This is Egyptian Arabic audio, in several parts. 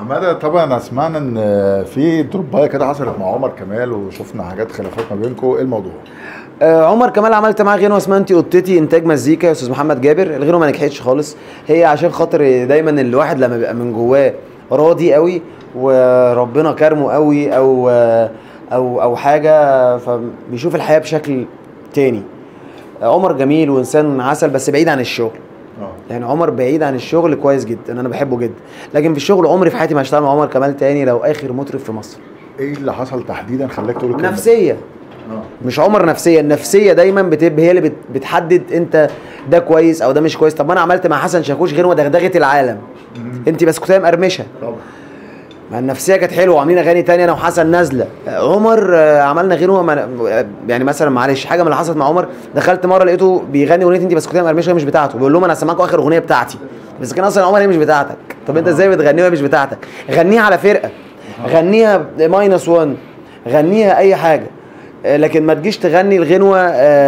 حماده طبعا سمعنا ان في دروبايه كده حصلت مع عمر كمال وشفنا حاجات خلافات ما بينكم ايه الموضوع؟ آه عمر كمال عملت معاه غنوه اسمها انت اوضتي انتاج مزيكا يا استاذ محمد جابر الغنوه ما نجحتش خالص هي عشان خاطر دايما الواحد لما بيبقى من جواه راضي قوي وربنا كرمه قوي او او او حاجه فبيشوف الحياه بشكل تاني عمر جميل وانسان عسل بس بعيد عن الشغل اه يعني عمر بعيد عن الشغل كويس جدا انا بحبه جدا لكن في الشغل عمري في حياتي ما هشتغل مع عمر كمال تاني لو اخر مطرب في مصر ايه اللي حصل تحديدا خلاك تقول الكلام ده؟ نفسيه اه مش عمر نفسيه النفسيه دايما بتبقى هي اللي بت- بتحدد انت ده كويس او ده مش كويس طب ما انا عملت مع حسن شاكوش غير دغدغه العالم انت بسكوتيه مقرمشه طبعا ما النفسيه كانت حلوه وعاملين اغاني تانية انا وحسن نازله عمر آه، عملنا غنوه ما يعني مثلا معلش حاجه من اللي حصلت مع عمر دخلت مره لقيته بيغني اغنيه انت بسكوتيه مقرمشه مش بتاعته بيقول لهم انا سامعكم اخر اغنيه بتاعتي بس كان اصلا عمر هي مش بتاعتك طب انت ازاي بتغنيها وهي مش بتاعتك غنيها على فرقه غنيها ماينس 1 غنيها اي حاجه آه، لكن ما تجيش تغني الغنوه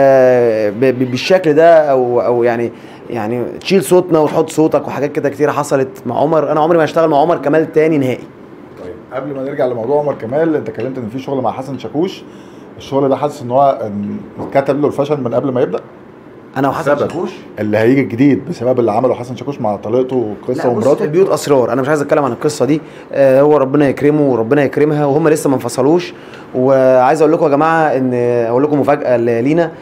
آه، ب- ب- بالشكل ده او او يعني يعني تشيل صوتنا وتحط صوتك وحاجات كده كتير حصلت مع عمر انا عمري ما هشتغل مع عمر كمال تاني نهائي طيب قبل ما نرجع لموضوع عمر كمال انت اتكلمت ان في شغل مع حسن شاكوش الشغل ده حاسس ان هو ان كتب له الفشل من قبل ما يبدا انا وحسن سبب. شاكوش اللي هيجي جديد بسبب اللي عمله حسن شاكوش مع طليقته قصه لا بص ومراته البيوت اسرار انا مش عايز اتكلم عن القصه دي آه هو ربنا يكرمه وربنا يكرمها وهم لسه ما انفصلوش وعايز اقول لكم يا جماعه ان اقول لكم مفاجاه ل- لينا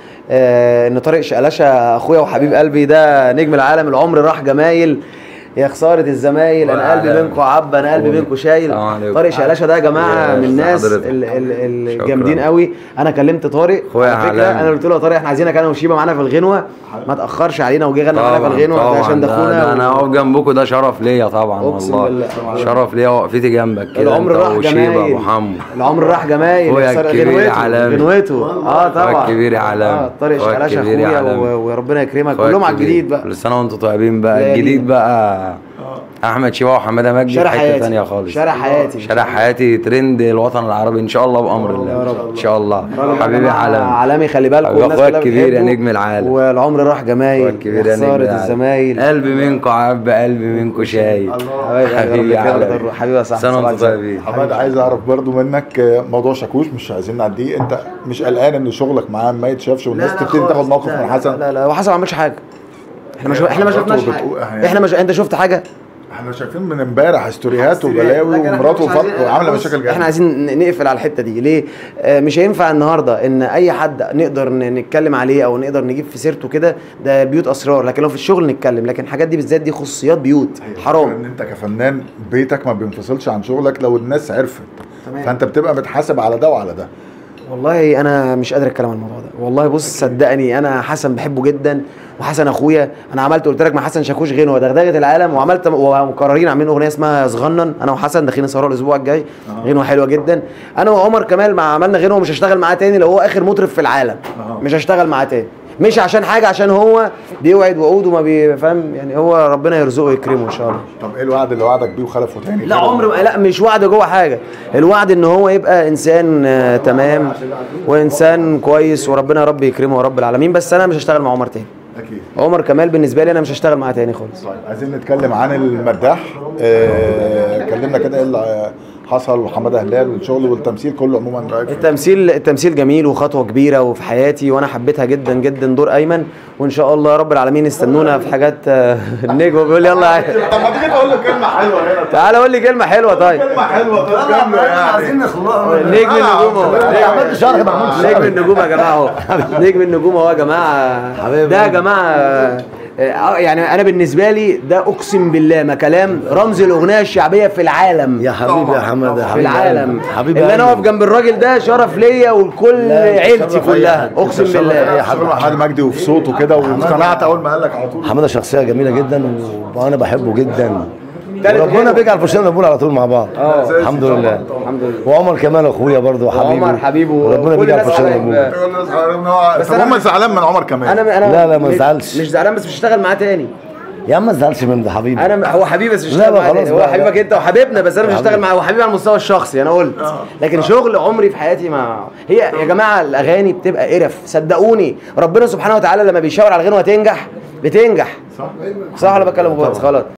آه ان طارق شقلاشه اخويا وحبيب قلبي ده نجم العالم العمر راح جمايل يا خساره الزمايل انا قلبي وعلى- منكم عب انا قلبي منكم شايل السلام عليكم. طارق شقلاشه ده يا جماعه يا من الناس حضرتك. ال- ال- شكراً. الجامدين قوي انا كلمت طارق أخويا على فكره عالمي. انا قلت له يا طارق احنا عايزينك انا وشيبه معانا في الغنوه ما تاخرش علينا وجه غنى معانا في الغنوه ده عشان ده اخونا ده انا و- اقف جنبكم ده شرف ليا طبعا أقسم والله بالله. شرف ليا وقفتي جنبك كده العمر انت راح وشيبه جمايل ابو حمو العمر راح جمايل أخويا يكسر الكبير غنوته عالمي. غنوته اه طبعا الكبير عالمي. اه طارق أخويا شقلاشه الكبير اخويا عالمي. و- وربنا يكرمك أخويا كلهم على الكبير. الجديد بقى كل سنه وانتم طيبين بقى ليالينا. الجديد بقى احمد شيبه وحماده مجدي شارع في حياتي. حته ثانيه خالص شارع حياتي. شارع حياتي ترند الوطن العربي ان شاء الله بامر الله يا رب. ان شاء الله راجل حبيبي جماعة عالمي عالمي خلي بالكم حبيبي والناس أخويا كلها الكبير يا بتحبه. نجم العالم. والعمر راح جمايل الكبير يا نجم خساره العالم. الزمايل قلبي منكم عب قلبي منكم شايل حبيبي حبيبي يا رب عالمي. يكرمك. حبيبي يا صاحبي سنه صباح وانتم الخير. طيبين حماد عايز اعرف برضو منك آه، موضوع شاكوش مش عايزين نعديه انت مش قلقان ان شغلك معاه ما يتشافش والناس لا لا تبتدي خالص. تاخد موقف لا من لا حسن لا لا هو حسن ما عملش حاجه احنا ما شف- احنا ما مراته شفناش بتقول- حاجه يعني- احنا ما ش... انت شفت حاجه احنا شايفين من امبارح ستوريهات وبلاوي لكن احنا ومراته مش عايزين- فط وعامله بص، مشاكل احنا جامده عايزين ن- نقفل على الحته دي ليه آه مش هينفع النهارده ان اي حد نقدر ن- نتكلم عليه او نقدر نجيب في سيرته كده ده بيوت اسرار لكن لو في الشغل نتكلم لكن الحاجات دي بالذات دي خصوصيات بيوت ان حرام انت كفنان بيتك ما بينفصلش عن شغلك لو الناس عرفت تمام. فانت بتبقى متحاسب على ده وعلى ده والله انا مش قادر اتكلم عن الموضوع ده والله بص صدقني انا حسن بحبه جدا وحسن اخويا انا عملت قلت لك مع حسن شاكوش غنوه دغدغه العالم وعملت ومقررين عاملين اغنيه اسمها صغنن انا وحسن داخلين نصورها الاسبوع الجاي غنوه حلوه جدا انا وعمر كمال مع عملنا غنوه مش هشتغل معاه تاني لو هو اخر مطرب في العالم أها. مش هشتغل معاه تاني مش عشان حاجه عشان هو بيوعد وعود وما بيفهم يعني هو ربنا يرزقه ويكرمه ان شاء الله طب ايه الوعد اللي وعدك بيه وخلفه تاني لا عمر لا مش وعد جوه حاجه الوعد ان هو يبقى انسان آه تمام وانسان كويس وربنا يا رب يكرمه يا رب العالمين بس انا مش هشتغل مع عمر تاني اكيد عمر كمال بالنسبه لي انا مش هشتغل معاه تاني خالص طيب عايزين نتكلم عن المداح آه، كلمنا كده ايه اللي حصل وحماده هلال والشغل والتمثيل كله عموما رايك فيه؟ التمثيل التمثيل جميل وخطوه كبيره وفي حياتي وانا حبيتها جدا جدا دور ايمن وان شاء الله يا رب العالمين استنونا في حاجات آه، النجم بيقول يلا طب ما تيجي تقول له كلمه حلوه هنا تعالى قول لي كلمه حلوه طيب كلمه حلوه طب كامله يعني نجم النجوم اهو عملت شرح ما عملتش نجم النجوم يا جماعه اهو نجم النجوم اهو يا جماعه ده يا جماعه آه، يعني انا بالنسبه لي ده اقسم بالله ما كلام رمز الاغنيه الشعبيه في العالم يا حبيبي يا حماده في العالم حبيبي اللي انا اقف جنب الراجل ده شرف ليا ولكل عيلتي كلها اقسم بالله شغل مع حماده مجدي وفي صوته كده واقتنعت اول ما قال لك على طول حماده شخصيه جميله جدا وانا بحبه جدا تالت وربنا حلو. بيجعل فرشنا نقول على طول مع بعض اه الحمد لله الحمد لله وعمر كمان اخويا برضه وحبيبي وعمر حبيبه وربنا وكل بيجعل الناس فرشنا حبايب. نقول تقول له صغير ان هو بس طب أنا- هم زعلان من عمر كمان انا انا لا، لا، ما مش- تزعلش. مش زعلان بس مش هشتغل معاه تاني يا عم ما تزعلش من ده حبيبي انا هو حبيبي بس مش لا، هشتغل لا، معاه خلاص تاني. هو بقى، حبيبك لا. انت وحبيبنا بس انا مش يا هشتغل حبيبي. معاه هو حبيبي على المستوى الشخصي انا قلت لكن شغل عمري في حياتي ما هي يا جماعه الاغاني بتبقى قرف صدقوني ربنا سبحانه وتعالى لما بيشاور على الغنوه تنجح بتنجح صح صح ولا بتكلم بس خلاص